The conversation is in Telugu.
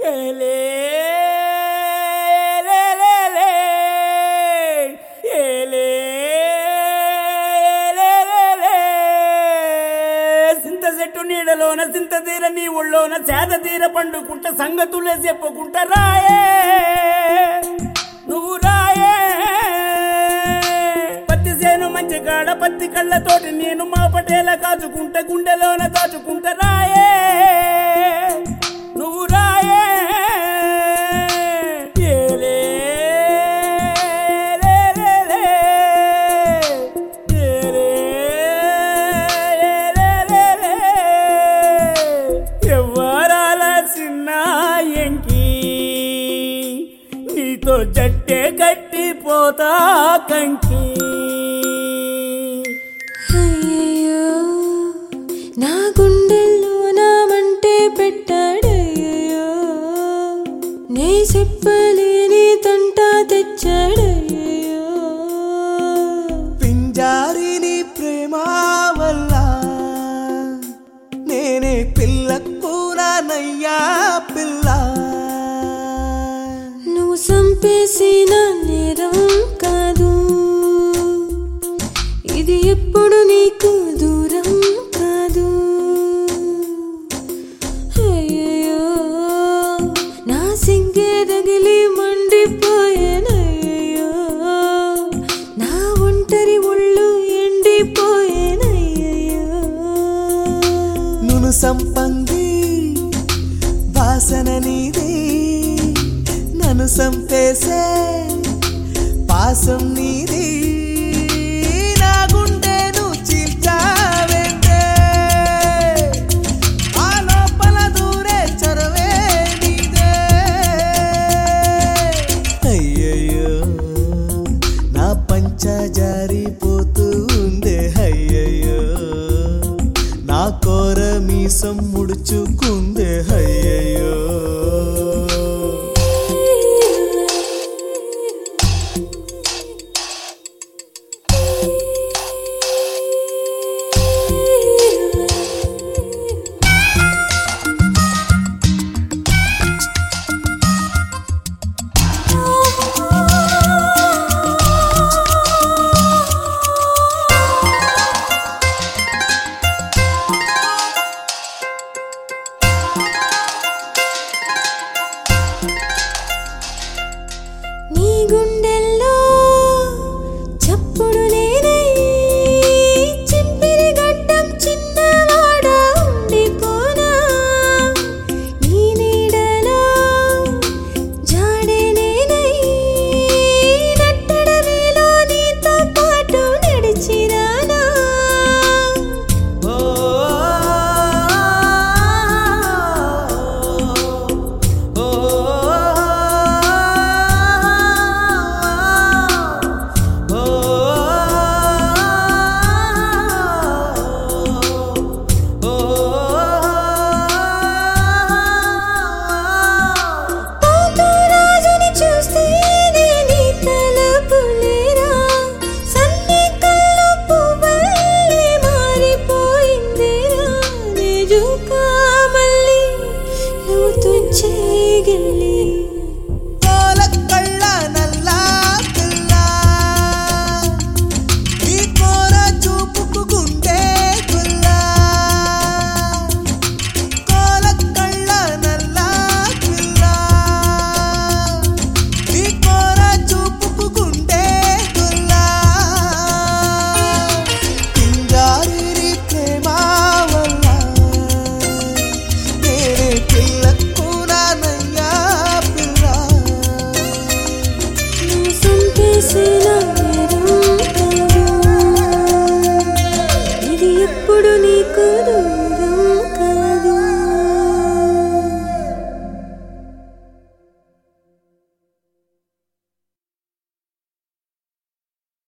ఏలే, లే, లే, లే. ఏలే, లే, లే, లే. సింత చెట్టు నీడలోన సింత తీర నీ ఒళ్ళోన చేద తీర పండుకుంట సంగతులే చెప్పుకుంటా రాయే నువ్వు రాయే పత్తి చేను మంచి కాడ పత్తి కళ్ళతోటి నేను మా పటేల కాచుకుంట గుండెలోన దాచుకుంట రాయే నువ్వు రాయే ఏలే, లే, లే, లే. ఏలే, లే, లే, లే. ఎవ్వరాల చిన్న ఎంకి నీతో జట్టే కట్టిపోతా కంకి అయ్యయ్యో నా గుండెల్లో నా మంటే పెట్టాడయ్యో నే చెప్పలేని తంట తెచ్చాడయ్యో పింజారిని ప్రేమ వల్ల నేనే పిల్లకు నయ్యా పిల్ల నువ్వు సంపేసిన నేరం కాదు ఇది ఎప్పుడు నీకు దూరం కాదు అయ్యయ్యో నా సింగే రగిలి మండిపోయేనయ్యో నా ఒంటరి ఒళ్ళు ఎండిపోయేనయ్యో నును సంపంగి వాసన నీది నన్ను సంపేసే పాసం నీది నా గుండెను చీల్చావేంటే ఆ లోపల దూరే చరవే నీదే అయ్యయ్యో నా పంచ జారిపోతూ ఉందే అయ్యయ్యో నా కోర మీసం ముడుచుకుందే అయ్యయ్యో నీ గుండెల్లో చప్పుడు నేనై చింపిరి గడ్డం చిన్నవాడ ఉండిపోనా నీ నీడలో జాడే నేనై నట్టడవేలో నీతో పాటు నడిచిరానా ఓ ఓ పోతురాజుని చూస్తే నీ తలపులేరా సన్ని కళ్ళు పువ్వల్లే మారిపోయిందిరా నిజుకా మళ్ళీ నువ్వు తుచ్చే గిల్లి